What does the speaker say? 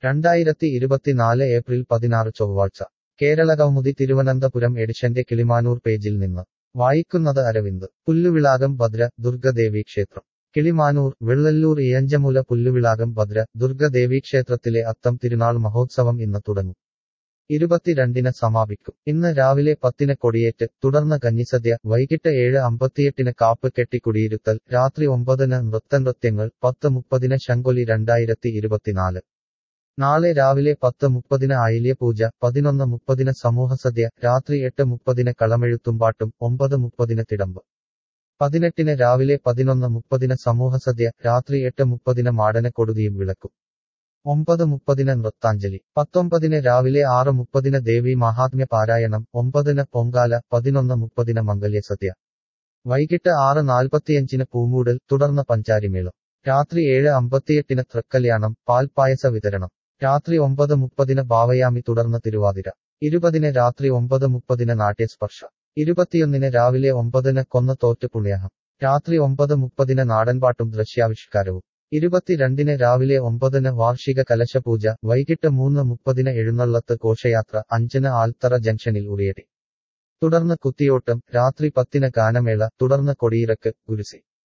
രണ്ടായിരത്തി ഇരുപത്തിനാല് ഏപ്രിൽ പതിനാറ് ചൊവ്വാഴ്ച കേരളകൗമുദി തിരുവനന്തപുരം എഡിഷന്റെ കിളിമാനൂർ പേജിൽ നിന്ന് വായിക്കുന്നത് അരവിന്ദ് പുല്ലുവിളാകം ഭദ്ര ദുർഗദേവി ക്ഷേത്രം കിളിമാനൂർ വെള്ളല്ലൂർ ഇയഞ്ചമുല പുല്ലുവിളാകം ഭദ്ര ദുർഗദേവി ക്ഷേത്രത്തിലെ അത്തം തിരുനാൾ മഹോത്സവം ഇന്ന് തുടങ്ങും ഇരുപത്തിരണ്ടിന് സമാപിക്കും ഇന്ന് രാവിലെ പത്തിന് കൊടിയേറ്റ് തുടർന്ന് കഞ്ഞിസദ്യ വൈകിട്ട് ഏഴ് അമ്പത്തിയെട്ടിന് കാപ്പ് കെട്ടി കുടിയിരുത്തൽ രാത്രി ഒമ്പതിന് നൃത്തനൃത്യങ്ങൾ പത്ത് മുപ്പതിന് ശങ്കൊലി രണ്ടായിരത്തി ഇരുപത്തിനാല് നാളെ രാവിലെ പത്ത് മുപ്പതിന് ആയില്യ പൂജ പതിനൊന്ന് മുപ്പതിന് സമൂഹസദ്യ രാത്രി എട്ട് മുപ്പതിന് കളമെഴുത്തുംപാട്ടും ഒമ്പത് മുപ്പതിന് തിടമ്പ് പതിനെട്ടിന് രാവിലെ പതിനൊന്ന് മുപ്പതിന് സമൂഹസദ്യ രാത്രി എട്ട് മുപ്പതിന് മാടന കൊടുതിയും വിളക്കും ഒമ്പത് മുപ്പതിന് നൃത്താഞ്ജലി പത്തൊമ്പതിന് രാവിലെ ആറ് മുപ്പതിന് ദേവി മഹാത്മ്യ പാരായണം ഒമ്പതിന് പൊങ്കാല പതിനൊന്ന് മുപ്പതിന് മംഗല്യസദ്യ വൈകിട്ട് ആറ് നാൽപ്പത്തിയഞ്ചിന് പൂമൂടൽ തുടർന്ന് പഞ്ചാരിമേളം രാത്രി ഏഴ് അമ്പത്തിയെട്ടിന് തൃക്കല്യാണം പാൽപ്പായസ വിതരണം രാത്രി ഒമ്പത് മുപ്പതിന് ഭാവയാമി തുടർന്ന് തിരുവാതിര ഇരുപതിന് രാത്രി ഒമ്പത് മുപ്പതിന് നാട്യസ്പർശ ഇരുപത്തിയൊന്നിന് രാവിലെ ഒമ്പതിന് കൊന്ന തോറ്റ് പുണ്യാഹം രാത്രി ഒമ്പത് മുപ്പതിന് നാടൻപാട്ടും ദൃശ്യാവിഷ്കാരവും ഇരുപത്തിരണ്ടിന് രാവിലെ ഒമ്പതിന് വാർഷിക കലശപൂജ വൈകിട്ട് മൂന്ന് മുപ്പതിന് എഴുന്നള്ളത്ത് ഘോഷയാത്ര അഞ്ചിന് ആൽത്തറ ജംഗ്ഷനിൽ ഉറിയടി തുടർന്ന് കുത്തിയോട്ടം രാത്രി പത്തിന് ഗാനമേള തുടർന്ന് കൊടിയിറക്ക് ഗുരുസി